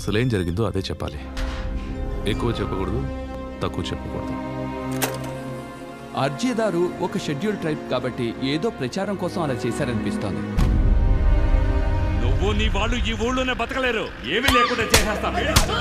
అసలేం జరిగిందో అదే చెప్పాలి ఎక్కువ చెప్పకూడదు తక్కువ చెప్పకూడదు అర్జీదారు ఒక షెడ్యూల్ ట్రైబ్ కాబట్టి ఏదో ప్రచారం కోసం అలా చేశారనిపిస్తోంది నువ్వు నీ వాళ్ళు ఈ ఊళ్ళోనే బతకలేరు ఏమీ లేకుండా చేసేస్తా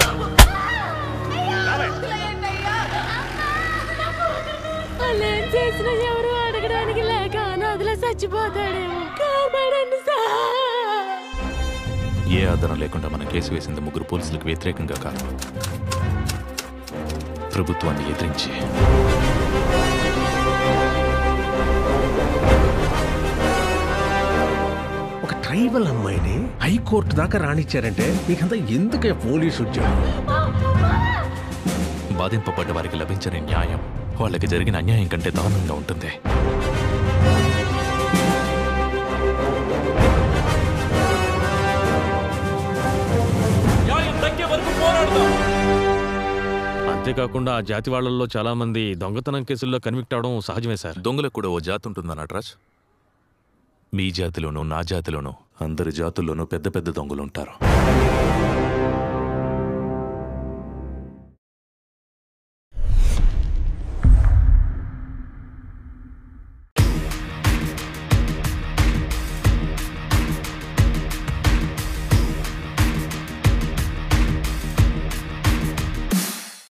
అలా ఏం చేసినా ఎవరు అడగడానికి లేక అనాథలా చచ్చిపోతాడేమో కాపాడండి సార్ ఏ ఆధారం లేకుండా మన కేసు వేసింది ముగ్గురు పోలీసులకు వ్యతిరేకంగా కాదు ప్రభుత్వాన్ని ఎదిరించి ఒక ట్రైబల్ అమ్మాయిని హైకోర్టు దాకా రానిచ్చారంటే మీకంతా ఎందుకే పోలీసు ఉద్యోగం బాధింపబడ్డ వారికి లభించని న్యాయం వాళ్ళకి జరిగిన అన్యాయం కంటే దారుణంగా ఉంటుంది అంతేకాకుండా ఆ జాతి వాళ్ళల్లో చాలా మంది దొంగతనం కేసుల్లో కన్విక్ట్ అవడం సహజమే సార్ దొంగలకు కూడా ఓ జాతి ఉంటుందా నటరాజ్ మీ జాతిలోనూ నా జాతిలోనూ అందరి జాతుల్లోనూ పెద్ద పెద్ద దొంగలు ఉంటారు